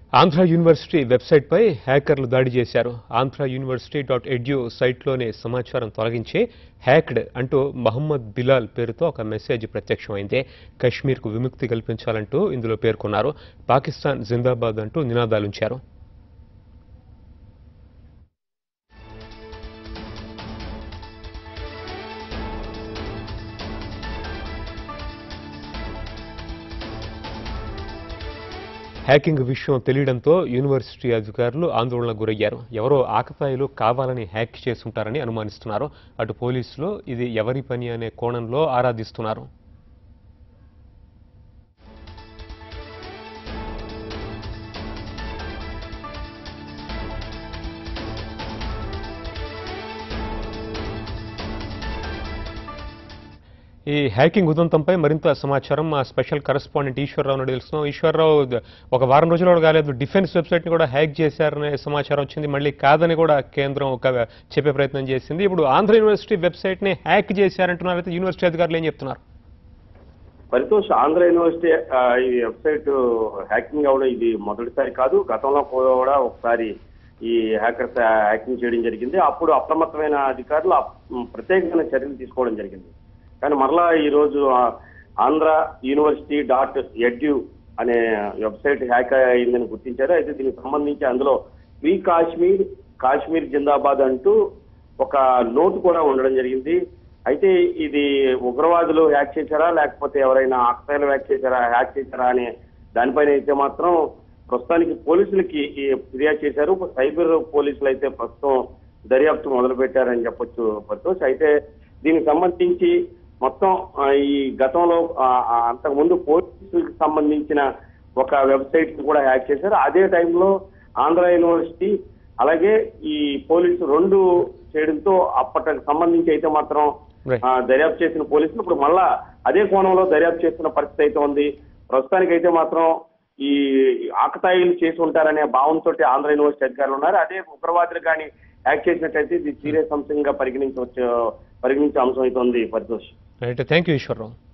Andhra university వెబ్సైట్పై హ్యాకర్లు దాడి చేశారు Andhra university dot edu సైట్లోని సమాచారం తొలగించి హ్యాక్డ్ అంటూ మహమ్మద్ బిలాల్ పేరుతో ఒక మెసేజ్ ప్రత్యక్షమైంది కశ్మీర్కు విముక్తి కల్పించాలంటూ ఇందులో పేర్కొన్నారు పాకిస్తాన్ జిందాబాద్ అంటూ నినాదాలుంచారు హ్యాకింగ్ విషయం తెలియడంతో యూనివర్సిటీ అధికారులు ఆందోళనకు గురయ్యారు ఎవరో ఆకతాయిలు కావాలని హ్యాక్ చేసుంటారని అనుమానిస్తున్నారు అటు పోలీసులు ఇది ఎవరి పని అనే కోణంలో ఆరాధిస్తున్నారు ఈ హ్యాకింగ్ ఉదంతంపై మరింత సమాచారం మా స్పెషల్ కరెస్పాండెంట్ ఈశ్వరరావు నుండి తెలుస్తున్నాం ఈశ్వరరావు ద- ఒక వారం రోజులు కూడా కాలేదు డిఫెన్స్ వెబ్సైట్ని కూడా హ్యాక్ చేశారనే సమాచారం వచ్చింది మళ్ళీ కాదని కూడా కేంద్రం ఒక చెప్పే ప్రయత్నం చేసింది ఇప్పుడు ఆంధ్ర యూనివర్సిటీ వెబ్సైట్ని హ్యాక్ చేశారంటున్నారు అయితే యూనివర్సిటీ అధికారులు ఏం చెప్తున్నారు పరితోష్ ఆంధ్ర యూనివర్సిటీ ఆ, ఈ వెబ్సైట్ హ్యాకింగ్ అవడం ఇది మొదటిసారి కాదు గతంలో కూడా ఒకసారి ఈ హ్యాకర్స్ హ్యాకింగ్ చేయడం జరిగింది అప్పుడు అప్రమత్తమైన అధికారులు అప్- ప్రత్యేకమైన చర్యలు తీసుకోవడం జరిగింది కానీ మరలా ఈ రోజు ఆ, ఆంధ్ర యూనివర్సిటీ డాట్ ఎడ్యూ అనే వెబ్సైట్ హ్యాక్ అయిందని గుర్తించారు అయితే దీనికి సంబంధించి అందులో ఫ్రీ కాశ్మీర్ కాశ్మీర్ జిందాబాద్ అంటూ ఒక నోటు కూడా ఉండడం జరిగింది అయితే ఇది ఉగ్రవాదులు హ్యాక్ చేశారా లేకపోతే ఎవరైనా ఆక్సాయిలు హ్యాక్ చేశారా హ్యాక్ చేశారా అనే దానిపైన అయితే మాత్రం ప్రస్తుతానికి పోలీసులకి ఈ ఫిర్యాదు చేశారు సైబర్ పోలీసులు అయితే ప్రస్తుతం దర్యాప్తు మొదలు పెట్టారని చెప్పొచ్చు పరితోష్ అయితే దీనికి సంబంధించి మొత్తం ఆ, ఈ గతంలో ఆ, ఆ, అంతకుముందు పోలీసులకు సంబంధించిన ఒక వెబ్సైట్ కూడా హ్యాక్ చేశారు అదే టైంలో ఆంధ్ర యూనివర్సిటీ అలాగే ఈ పోలీసు రెండు చేయడంతో అప్పటికి సంబంధించి అయితే మాత్రం Right. ఆ, దర్యాప్తు చేసిన పోలీసులు ఇప్పుడు మళ్ళా అదే కోణంలో దర్యాప్తు చేస్తున్న పరిస్థితి అయితే ఉంది ప్రస్తుతానికి అయితే మాత్రం ఈ ఆకతాయిలు చేసి ఉంటారనే భావంతో ఆంధ్ర యూనివర్సిటీ అధికారులు ఉన్నారు అదే ఉగ్రవాదులు కానీ హ్యాక్ చేసినట్టయితే ఇది సీరియస్ అంశంగా పరిగణించవచ్చు పరిగణించే అంశం అయితే ఉంది Paritosh right thank you Eswararao